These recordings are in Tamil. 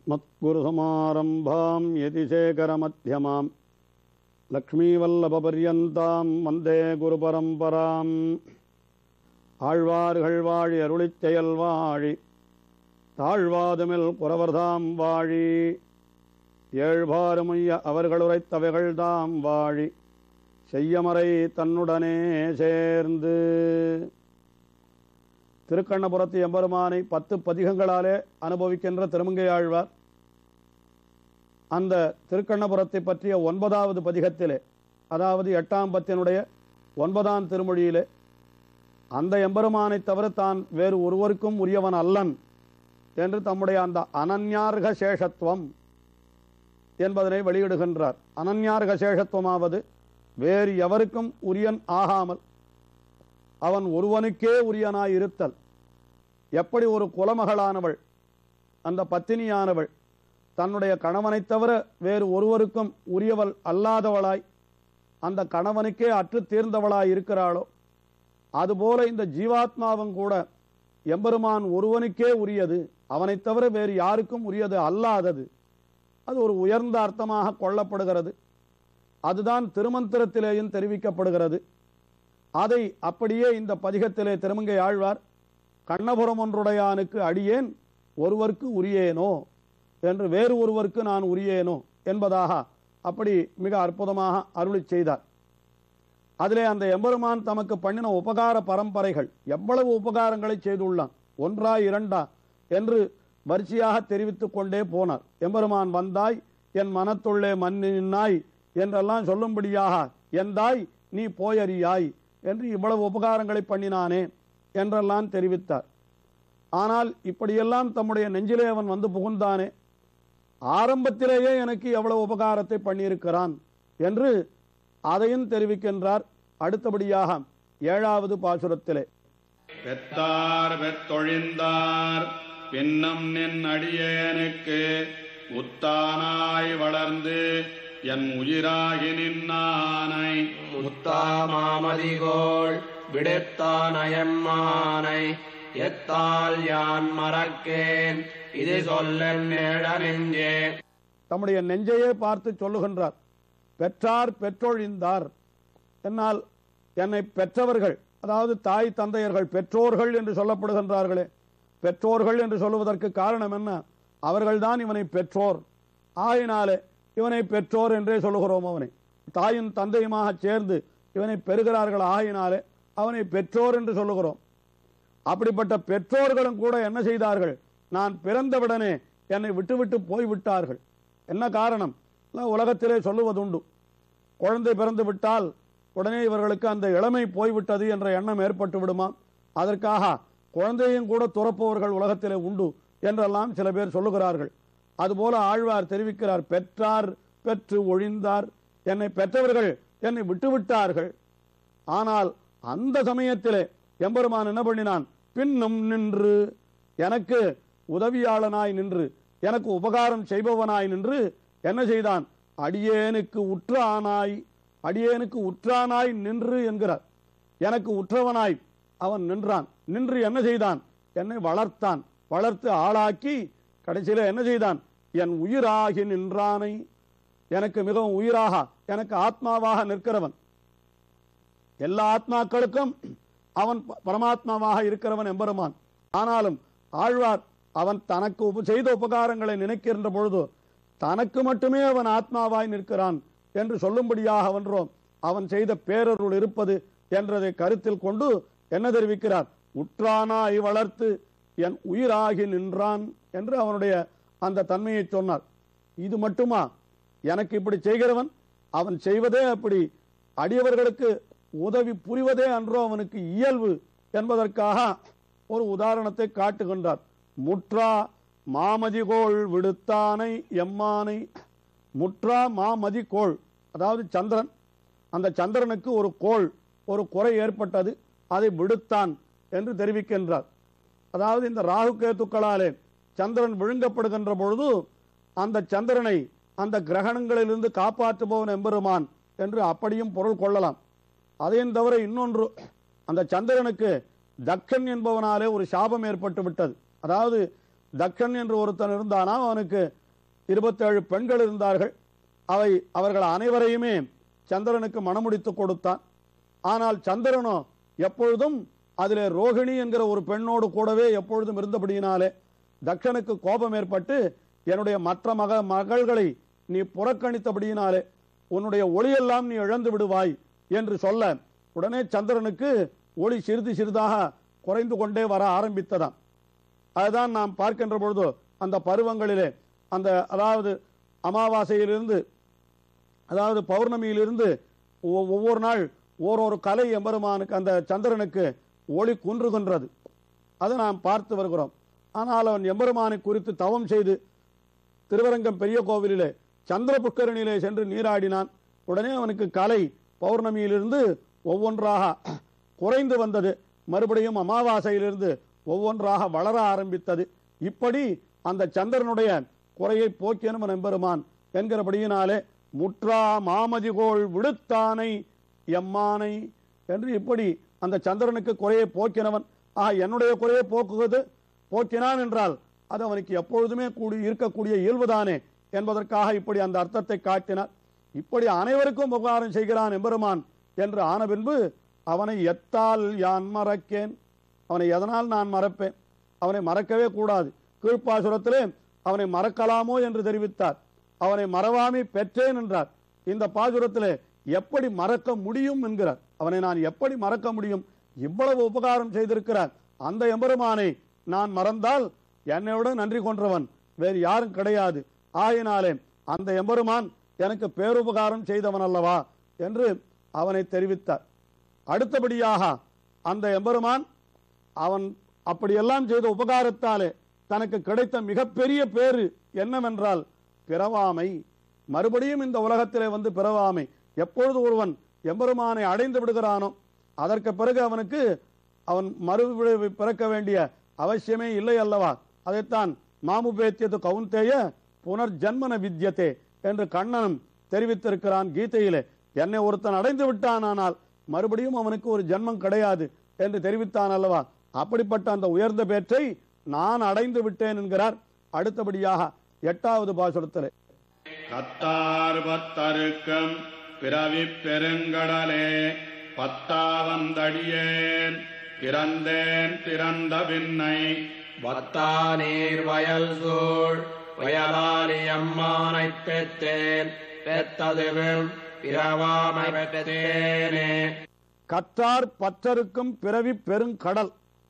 अस्मत्गुरुसमारम्भां यतिशेखरमध्यमां லக்ஷ்மீவல்லபபர்யந்தாம் வந்தே குருபரம்பராம் ஆழ்வார்கள் வாழி அருளிச் செயல் வாழி தாழ்வாதுமில் குறவர்தாம் வாழி ஏழ்பாறுமைய அவர்களுரைத்தவைகள் தாம் வாழி செய்யமறை தன்னுடனே சேர்ந்து திருக்கண்ணபுரத்து எம்பெருமானை பத்து பதிகங்களாலே அனுபவிக்கின்ற திருமங்கை ஆழ்வார் அந்த திருக்கண்ணபுரத்தை பற்றிய ஒன்பதாவது பதிகத்திலே அதாவது எட்டாம் பத்தினுடைய ஒன்பதாம் திருமொழியிலே அந்த எம்பெருமானை தவிர தான் வேறு ஒருவருக்கும் உரியவன் அல்லன் என்று தம்முடைய அந்த அனன்யார்க சேஷத்துவம் என்பதனை வெளியிடுகின்றார் அனன்யார்க சேஷத்துவமாவது வேறு எவருக்கும் உரியன் ஆகாமல் அவன் ஒருவனுக்கே உரியனாய் இருத்தல் எப்படி ஒரு குலமகளானவள் அந்த பத்தினியானவள் தன்னுடைய கணவனைத் தவிர வேறு ஒருவருக்கும் உரியவள் அல்லாதவளாய் அந்த கணவனுக்கே அற்று தீர்ந்தவளாய் இருக்கிறாளோ அதுபோல இந்த ஜீவாத்மாவும் கூட எம்பெருமான் ஒருவனுக்கே உரியது அவனைத் தவிர வேறு யாருக்கும் உரியது அல்லாதது அது ஒரு உயர்ந்த அர்த்தமாக கொள்ளப்படுகிறது அதுதான் திருமந்திரத்திலேயும் தெரிவிக்கப்படுகிறது அதை அப்படியே இந்த பதிகத்திலே திருமங்கை ஆழ்வார் கண்ணபுரம் ஒன்றுடையானுக்கு அடியேன் ஒருவருக்கு உரியேனோ என்று வேறு ஒருவருக்கு நான் உரியேனோ என்பதாக அப்படி மிக அற்புதமாக அருளி செய்தார் அதிலே அந்த எம்பெருமான் தமக்கு பண்ணின உபகார பரம்பரைகள் எவ்வளவு உபகாரங்களை செய்துள்ளான் ஒன்றா இரண்டா என்று வரிசையாக தெரிவித்துக் கொண்டே போனார் எம்பெருமான் வந்தாய் என் மனத்துள்ளே மண்ணினாய் என்றெல்லாம் சொல்லும்படியாக எந்தாய் நீ போயறியாய் என்று இவ்வளவு உபகாரங்களை பண்ணினானே என்றெல்லாம் தெரிவித்தார் ஆனால் இப்படியெல்லாம் தம்முடைய நெஞ்சிலே அவன் வந்து புகுந்தானே ஆரம்பத்திலேயே எனக்கு எவ்வளவு உபகாரத்தை பண்ணியிருக்கிறான் என்று அதையும் தெரிவிக்கின்றார் அடுத்தபடியாக ஏழாவது பாசுரத்திலே பெத்தார் பெத்தொழிந்தார் பின்னம் நின் அடியேனுக்கு உத்தானாய் வளர்ந்து என் உயிராகி நின்னானை முத்தாமாமதிகோள் விடுத்தானயம்மானை எத்தால் யான் மறக்கேன் இது சொல்லன் நேழ நெஞ்சே தம்முடைய நெஞ்சையே பார்த்து சொல்லுகின்றார் பெற்றார் பெற்றொழிந்தார் என்னால் என்னை பெற்றவர்கள் அதாவது தாய் தந்தையர்கள் பெற்றோர்கள் என்று சொல்லப்படுகின்றார்களே பெற்றோர்கள் என்று சொல்லுவதற்கு காரணம் என்ன அவர்கள்தான் இவனை பெற்றோர் ஆயினாலே இவனை பெற்றோர் என்றே சொல்லுகிறோம் அவனை தாயும் தந்தையுமாக சேர்ந்து இவனை பெறுகிறார்கள் ஆயினாலே அவனை பெற்றோர் என்று சொல்லுகிறோம் அப்படிப்பட்ட பெற்றோர்களும் கூட என்ன செய்தார்கள் நான் பிறந்தவுடனே என்னை விட்டுவிட்டு போய்விட்டார்கள் என்ன காரணம் எல்லாம் உலகத்திலே சொல்லுவதுண்டு குழந்தை பிறந்து விட்டால் உடனே இவர்களுக்கு அந்த இளமை போய்விட்டது என்ற எண்ணம் ஏற்பட்டு விடுமாம் அதற்காக குழந்தையும் கூட துறப்பவர்கள் உலகத்திலே உண்டு என்றெல்லாம் சில பேர் சொல்லுகிறார்கள் அதுபோல ஆழ்வார் தெரிவிக்கிறார் பெற்றார் பெற்று ஒழிந்தார் என்னை பெற்றவர்கள் என்னை விட்டுவிட்டார்கள் ஆனால் அந்த சமயத்திலே எம்பெருமான் என்ன பண்ணினான் பின்னும் நின்று எனக்கு உதவியாளனாய் நின்று எனக்கு உபகாரம் செய்பவனாய் நின்று என்ன செய்தான் அடியேனுக்கு உற்றானாய் அடியேனுக்கு உற்றானாய் நின்று என்கிறார் எனக்கு உற்றவனாய் அவன் நின்றான் நின்று என்ன செய்தான் என்னை வளர்த்தான் வளர்த்து ஆளாக்கி கடைசியில என்ன செய்தான் என் உயிராகி நின்றானை எனக்கு மிகவும் உயிராக எனக்கு ஆத்மாவாக நிற்கிறவன் எல்லா ஆத்மாக்களுக்கும் அவன் ப- பரமாத்மாவாக இருக்கிறவன் எம்பெருமான் ஆனாலும் ஆழ்வார் அவன் தனக்கு உப செய்த உபகாரங்களை நினைக்கின்ற பொழுது தனக்கு மட்டுமே அவன் ஆத்மாவாய் நிற்கிறான் என்று சொல்லும்படியாக வென்றோம் அவன் செய்த பேரருள் இருப்பது என்றதை கருத்தில் கொண்டு என்ன தெரிவிக்கிறார் உற்றானாய் வளர்த்து என் உயிராகி நின்றான் என்று அவனுடைய அந்த தன்மையை சொன்னார் இது மட்டுமா எனக்கு இப்படி செய்கிறவன் அவன் செய்வதே அப்படி அடியவர்களுக்கு உதவி புரிவதே அன்றோ அவனுக்கு இயல்பு என்பதற்காக ஒரு உதாரணத்தை காட்டுகின்றார் முற்றா மாமதிகோள் விடுத்தானை எம்மானை முற்றா மாமதிகோள் அதாவது சந்திரன் அந்த சந்திரனுக்கு ஒரு கோள் ஒரு குறை ஏற்பட்டது அதை விடுத்தான் என்று தெரிவிக்கின்றார் அதாவது இந்த ராகு கேத்துக்களாலே சந்திரன் விழுங்கப்படுகின்ற பொழுது அந்த சந்திரனை அந்த கிரகணங்களிலிருந்து காப்பாற்றுபவன் எம்பெருமான் என்று அப்படியும் பொருள் கொள்ளலாம் அதையும் தவிர இன்னொன்று அந்த சந்திரனுக்கு தக்கன் என்பவனாலே ஒரு சாபம் ஏற்பட்டு விட்டது அதாவது தக்ஷன் என்று ஒருத்தன் இருந்தானாம் அவனுக்கு இருபத்தேழு பெண்கள் இருந்தார்கள் அவை அவர்கள் அனைவரையுமே சந்திரனுக்கு மணமுடித்து கொடுத்தான் ஆனால் சந்திரனோ எப்பொழுதும் அதிலே ரோகிணி என்கிற ஒரு பெண்ணோடு கூடவே எப்பொழுதும் இருந்தபடியினாலே தக்ஷனுக்கு கோபம் ஏற்பட்டு என்னுடைய மற்ற மக மகள்களை நீ புறக்கணித்தபடியினாலே உன்னுடைய ஒளியெல்லாம் நீ இழந்து விடுவாய் என்று சொல்ல உடனே சந்திரனுக்கு ஒளி சிறிது சிறிதாக குறைந்து கொண்டே வர ஆரம்பித்ததாம் அதுதான் நாம் பார்க்கின்ற பொழுது அந்த பருவங்களிலே அந்த அதாவது அமாவாசையிலிருந்து அதாவது பௌர்ணமியிலிருந்து ஒ- ஒவ்வொரு நாள் ஓரொரு கலை எம்பெருமானுக்கு அந்த சந்திரனுக்கு ஒளி குன்றுகின்றது அதை நாம் பார்த்து வருகிறோம் ஆனால் அவன் எம்பெருமானை குறித்து தவம் செய்து திருவரங்கம் பெரிய கோவிலிலே சந்திர புஷ்கரணியிலே சென்று நீராடினான் உடனே அவனுக்கு கலை பௌர்ணமியிலிருந்து ஒவ்வொன்றாக குறைந்து வந்தது மறுபடியும் அமாவாசையிலிருந்து ஒவ்வொன்றாக வளர ஆரம்பித்தது இப்படி அந்த சந்திரனுடைய குறையை போக்கியனும் எம்பெருமான் என்கிறபடியினாலே முற்றா மாமதிகோள் விடுத்தானை எம்மானை என்று இப்படி அந்த சந்திரனுக்கு குறையை போக்கினவன் ஆக என்னுடைய குறையை போக்குவது போக்கினான் என்றால் அது அவனுக்கு எப்பொழுதுமே கூடி இருக்கக்கூடிய இயல்புதானே என்பதற்காக இப்படி அந்த அர்த்தத்தை காட்டினார் இப்படி அனைவருக்கும் உபகாரம் செய்கிறான் எம்பெருமான் என்று ஆன பின்பு அவனை எத்தால் யான் மறக்கேன் அவனை எதனால் நான் மறப்பேன் அவனை மறக்கவே கூடாது கீழ்ப்பாசுரத்திலே அவனை மறக்கலாமோ என்று தெரிவித்தார் அவனை மறவாமி பெற்றேன் என்றார் இந்த பாசுரத்திலே எப்படி மறக்க முடியும் என்கிறார் அவனை நான் எப்படி மறக்க முடியும் இவ்வளவு உபகாரம் செய்திருக்கிறார் அந்த எம்பெருமானை நான் மறந்தால் என்னை விட நன்றி கொன்றவன் வேறு யாரும் கிடையாது ஆயினாலே அந்த எம்பெருமான் எனக்கு பேருபகாரம் செய்தவன் அல்லவா என்று அவனை தெரிவித்தார் அடுத்தபடியாக அந்த எம்பெருமான் அவன் அப்படியெல்லாம் செய்த உபகாரத்தாலே தனக்கு கிடைத்த மிகப்பெரிய பேரு என்னவென்றால் பிறவாமை மறுபடியும் இந்த உலகத்திலே வந்து பிறவாமை எப்பொழுது ஒருவன் எம்பெருமானை அடைந்து விடுகிறானோ அதற்கு பிறகு அவனுக்கு அவன் மறு பிறக்க வேண்டிய அவசியமே இல்லை அல்லவா அதைத்தான் மாமுபேத்தியது கவுந்தேய புனர்ஜன்மன வித்யத்தே என்று கண்ணனும் தெரிவித்திருக்கிறான் கீதையிலே என்னை ஒருத்தன் அடைந்து விட்டானானால் மறுபடியும் அவனுக்கு ஒரு ஜென்மம் கிடையாது என்று தெரிவித்தான் அல்லவா அப்படிப்பட்ட அந்த உயர்ந்த பேற்றை நான் அடைந்து விட்டேன் என்கிறார் அடுத்தபடியாக எட்டாவது பாசுரத்திலே கத்தார் பத்தருக்கம் பிறவிப் பெருங்கடலே பத்தாவந்தடியேன் பிறந்தேன் பிறந்த பின்னை வத்தா நீர் வயல் சூழ் வயலாலி அம்மானைப் பெற்றேன் பெத்ததுவும் பிறவாமை பெற்றேனே கற்றார் பற்றருக்கும் பிறவி பெருங்கடல்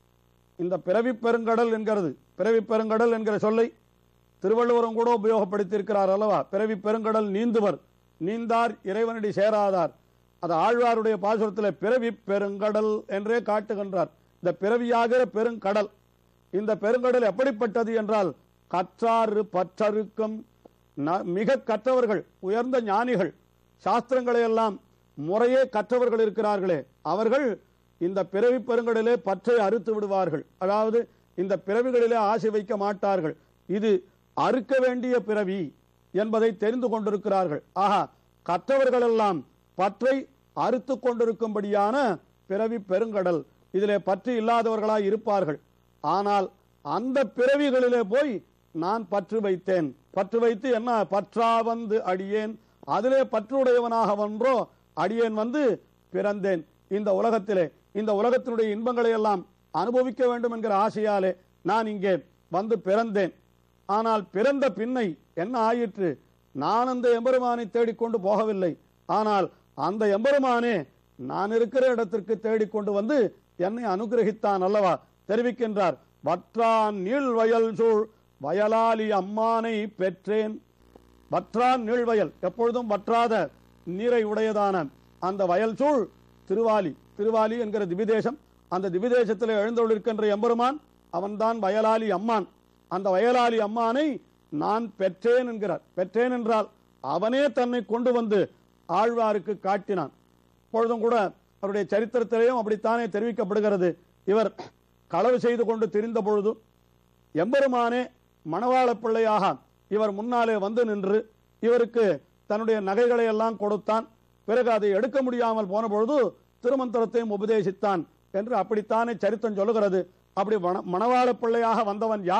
இந்த பிறவி பெருங்கடல் என்கிறது பிறவி பெருங்கடல் என்கிற சொல்லை திருவள்ளுவரும் கூட உபயோகப்படுத்தியிருக்கிறார் அல்லவா பிறவி பெருங்கடல் நீந்துவர் நீந்தார் இறைவனடி சேராதார் அது ஆழ்வாருடைய பாசுரத்தில் பிறவி பெருங்கடல் என்றே காட்டுகின்றார் இந்த பிறவியாகிற பெருங்கடல் இந்த பெருங்கடல் எப்படிப்பட்டது என்றால் கற்றாறு பற்றருக்கும் ந- மிக கற்றவர்கள் உயர்ந்த ஞானிகள் சாஸ்திரங்களை எல்லாம் முறையே கற்றவர்கள் இருக்கிறார்களே அவர்கள் இந்த பிறவி பெருங்கடலே பற்றை அறுத்து விடுவார்கள் அதாவது இந்த பிறவிகளிலே ஆசை வைக்க மாட்டார்கள் இது அறுக்க வேண்டிய பிறவி என்பதை தெரிந்து கொண்டிருக்கிறார்கள் ஆஹா கற்றவர்கள் எல்லாம் பற்றை அறுத்து கொண்டிருக்கும்படியான பிறவி பெருங்கடல் இதிலே பற்று இல்லாதவர்களாய் இருப்பார்கள் ஆனால் அந்த பிறவிகளிலே போய் நான் பற்று வைத்தேன் பற்று வைத்து என்ன பற்றா வந்து அடியேன் அதிலே பற்றுடையவனாக ஒன்றோ அடியேன் வந்து பிறந்தேன் இந்த உலகத்திலே இந்த உலகத்தினுடைய இன்பங்களை எல்லாம் அனுபவிக்க வேண்டும் என்கிற ஆசையாலே நான் இங்கே வந்து பிறந்தேன் ஆனால் பிறந்த பின்னை என்ன ஆயிற்று நான் அந்த எம்பெருமானை தேடிக்கொண்டு போகவில்லை ஆனால் அந்த எம்பெருமானே நான் இருக்கிற இடத்திற்கு தேடிக்கொண்டு வந்து என்னை அனுகிரகித்தான் அல்லவா தெரிவிக்கின்றார் வற்றான் நீள் வயல் சூழ் வயலாலி அம்மானை பெற்றேன் வற்றான் நீள்வயல் எப்பொழுதும் வற்றாத நீரை உடையதான அந்த வயல் சூழ் திருவாலி திருவாலி என்கிற திவிதேசம் அந்த திவிதேசத்தில் எழுந்தொழிருக்கின்ற எம்பெருமான் அவன்தான் வயலாலி அம்மான் அந்த வயலாலி அம்மானை நான் பெற்றேன் என்கிறார் பெற்றேன் என்றால் அவனே தன்னை கொண்டு வந்து ஆழ்வாருக்கு காட்டினான் இப்பொழுதும் கூட அவருடைய சரித்திரத்திலேயும் அப்படித்தானே தெரிவிக்கப்படுகிறது இவர் களவு செய்து கொண்டு திரிந்த பொழுது எம்பெருமானே மணவாள பிள்ளையாக இவர் முன்னாலே வந்து நின்று இவருக்கு தன்னுடைய நகைகளை எல்லாம் கொடுத்தான் பிறகு அதை எடுக்க முடியாமல் போன பொழுது திருமந்திரத்தையும் உபதேசித்தான் என்று அப்படித்தானே சரித்திரம் சொல்லுகிறது அப்படி மண- மணவாள பிள்ளையாக வந்தவன் யார்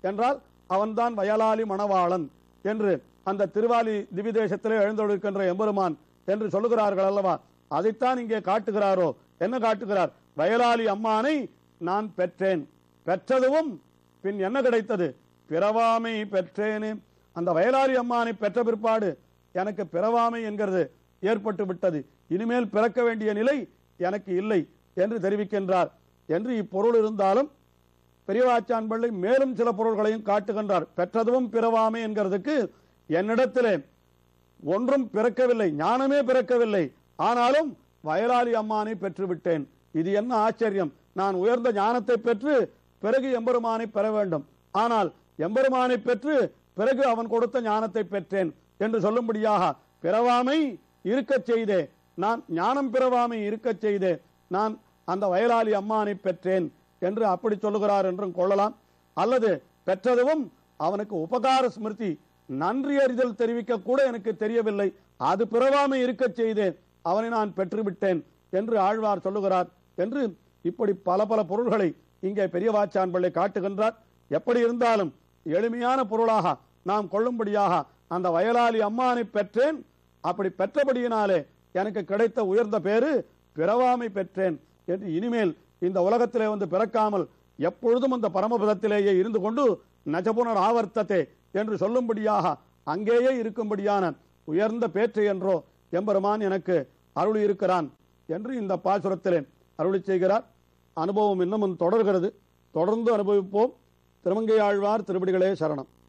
என்றால் அவன்தான் வயலாளி மணவாளன் என்று அந்த திருவாலி திவிதேசத்திலே எழுந்தொழிருக்கின்ற எம்பெருமான் என்று சொல்லுகிறார்கள் அல்லவா அதைத்தான் இங்கே காட்டுகிறாரோ என்ன காட்டுகிறார் வயலாளி அம்மானை நான் பெற்றேன் பெற்றதும் பின் என்ன கிடைத்தது பிறவாமை பெற்றேனே அந்த வயலாளி அம்மானை பெற்ற பிற்பாடு எனக்கு பிறவாமை என்கிறது ஏற்பட்டு விட்டது இனிமேல் பிறக்க வேண்டிய நிலை எனக்கு இல்லை என்று தெரிவிக்கின்றார் என்று இப்பொருள் இருந்தாலும் பெரியவாச்சான் பிள்ளை மேலும் சில பொருள்களையும் காட்டுகின்றார் பெற்றதும் பிறவாமை என்கிறதுக்கு என்னிடத்திலே ஒன்றும் பிறக்கவில்லை ஞானமே பிறக்கவில்லை ஆனாலும் வயலாளி அம்மானை பெற்றுவிட்டேன் இது என்ன ஆச்சரியம் நான் உயர்ந்த ஞானத்தை பெற்று பிறகு எம்பெருமானை பெற வேண்டும் ஆனால் எம்பெருமானை பெற்று பிறகு அவன் கொடுத்த ஞானத்தை பெற்றேன் என்று சொல்லும்படியாக பிறவாமை இருக்கச் செய்தே நான் ஞானம் பிறவாமை இருக்கச் செய்தே நான் அந்த வயலாளி அம்மானை பெற்றேன் என்று அப்படி சொல்லுகிறார் என்றும் கொள்ளலாம் அல்லது பெற்றதும் அவனுக்கு உபகார ஸ்மிருதி நன்றி அறிதல் தெரிவிக்க கூட எனக்கு தெரியவில்லை அது பிறவாமை இருக்கச் செய்தேன் அவனை நான் பெற்றுவிட்டேன் என்று ஆழ்வார் சொல்லுகிறார் என்று இப்படி பல பல பொருள்களை இங்கே பெரியவாச்சான் பிள்ளை காட்டுகின்றார் எப்படி இருந்தாலும் எளிமையான பொருளாக நாம் கொள்ளும்படியாக அந்த வயலாளி அம்மானை பெற்றேன் அப்படி பெற்றபடியினாலே எனக்கு கிடைத்த உயர்ந்த பேரு பிறவாமை பெற்றேன் என்று இனிமேல் இந்த உலகத்திலே வந்து பிறக்காமல் எப்பொழுதும் அந்த பரமபதத்திலேயே இருந்து கொண்டு நஜபுனர் ஆவர்த்தத்தை என்று சொல்லும்படியாக அங்கேயே இருக்கும்படியான உயர்ந்த பேற்று என்றோ எம்பெருமான் எனக்கு அருளி இருக்கிறான் என்று இந்த பாசுரத்திலே அருளி செய்கிறார் அனுபவம் இன்னமும் தொடர்கிறது தொடர்ந்து அனுபவிப்போம் திருமங்கை ஆழ்வார் திருப்படிகளே சரணம்